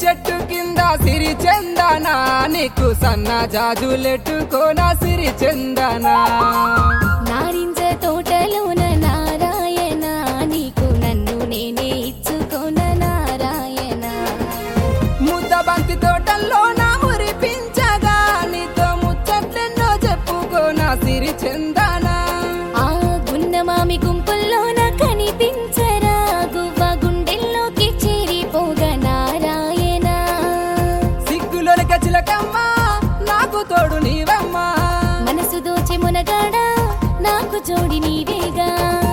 చెట్టు కింద సిరి చందనా నీకు సన్న జాజులెట్టుకోనా సిరి చందనా నారింజ తోటలోన నారాయణ నీకు నన్ను నేనే ఇచ్చుకోన నారాయణ ముద్ద బంతి తోటల్లో నా మురిపించగా నీతో ముచ్చట్లెన్నో చెప్పుకోనా సిరి చందనా ఆ గున్నమామి గుంపుల్లోన కనిపించరా గువ్వ గుండెల్లోకి చేరిపోగా నారాయణ సిగ్గులోని కచిలకమ్మ నాకు తోడు నీవమ్మా మనసు దోచి మునగాడ నాకు జోడి నీవేగా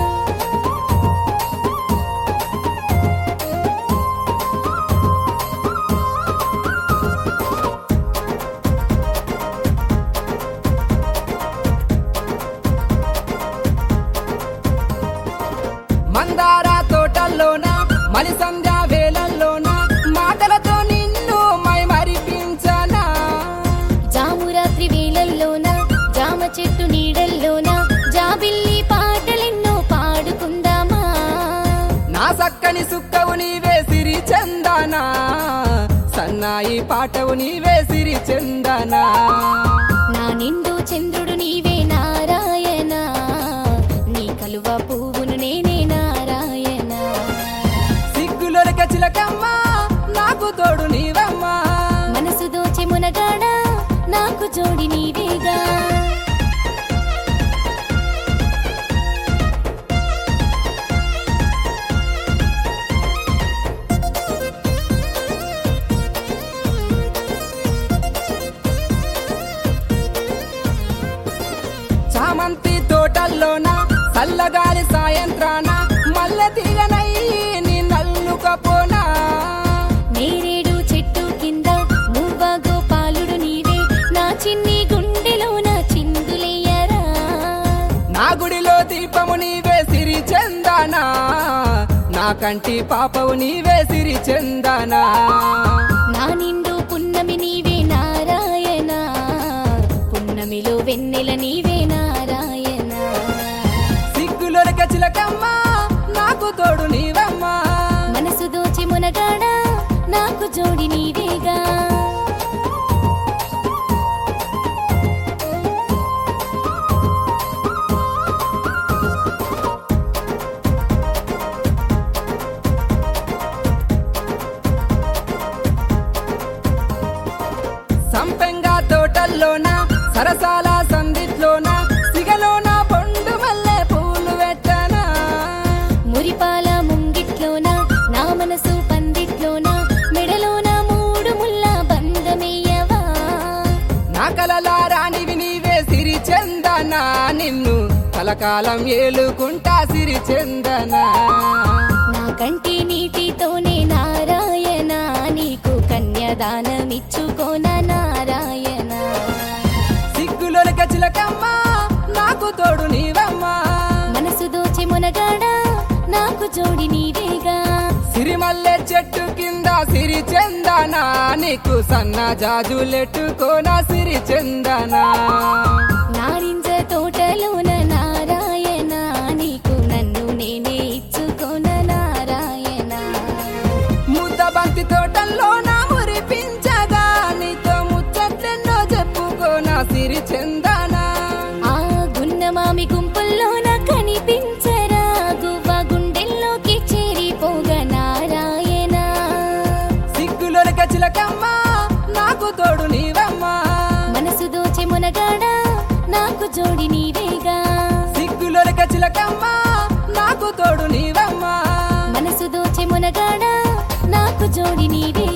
మందార తోటల్లోన మలి సంధ్యా వేళల్లోన మాటలతో నిన్ను మై మరిపించనా జామురాత్రి వేళల్లోన జామ చెట్టు నీడల్లోన జాబిల్లి పాటలెన్నో పాడుకుందామా నా సక్కని సుక్కవు నీవే సిరి చందనా సన్నాయి పాటవు నీవే సిరి చందనా నా నిండు చంద్రుడు నీవే నారాయణ నీ కలువ పువ్వును నేనే నారాయణ సిగ్గులోని కచిలకమ్మ నాకు తోడు నీవమ్మా మనసు దోచి మునగాడ నాకు జోడి నీవేగా చామంతి తోటల్లోన చల్లగాలి సాయంత్రాన మల్లె తీగనయ్యి నీ నల్లుకపోనా నేరేడు చెట్టు కింద మువ్వ గోపాలుడు నీవే నా చిన్ని గుండెలోన చిందులెయ్యరా నా గుడిలో దీపము నీవే సిరి చందనా నా కంటి పాపవు నీవే సిరి చందనా నా నిండు పున్నమి నీవే నారాయణ పున్నమిలో వెన్నెల నీవే నారాయణ సిగ్గులోని కచిలకమ్మ నాకు తోడు నీవమ్మా మనసు దోచి మునగాడ నాకు జోడి నీవేగా సంపెంగా తోటల్లోన సరసాల సందిట్లోన సిగలోన పొండు మల్లె పూలు పెట్టనా మురిపాల ముంగిట్లోన నా మనసు పందిట్లోన మెడలోన మూడు ముల్ల బంధమేయవా నా కలలా రానివి నీవే సిరి చందనా నిన్ను కలకాలం ఏలుకుంటా సిరి చందనా నా కంటి నీటితోనే నారాయణ నీకు కన్యదానమిచ్చుకోన నారాయణ సిగ్గులోని కచిలకమ్మ నాకు తోడు నీవమ్మా మనసు దోచి మునగాడ నాకు జోడి నీవేగా సిరిమల్లె చెట్టు కింద సిరి చందనా నీకు సన్న జాజులెట్టుకోనా సిరి చందనా నారింజ తోటలోన నారాయణ నీకు నన్ను నేనే ఇచ్చుకోన నారాయణ ముద్ద బంతి తోటల్లో నా మురిపించగా నీతో ముచ్చట్లెన్నో చెప్పుకోనా సిరి చందనా ఆ గున్నమామి గుంపుల్లోన కనిపించరా గువ్వ గుండెల్లోకి చేరిపోగా నారాయణ సిగ్గులోని కచిలకమ్మ నాకు తోడు నీవమ్మా మనసు దోచి మునగాడ నాకు జోడి నీవేగా సిగ్గులోని కచిలకమ్మ నాకు తోడు నీవమ్మా మనసు దోచి మునగాడ నాకు జోడి నీవే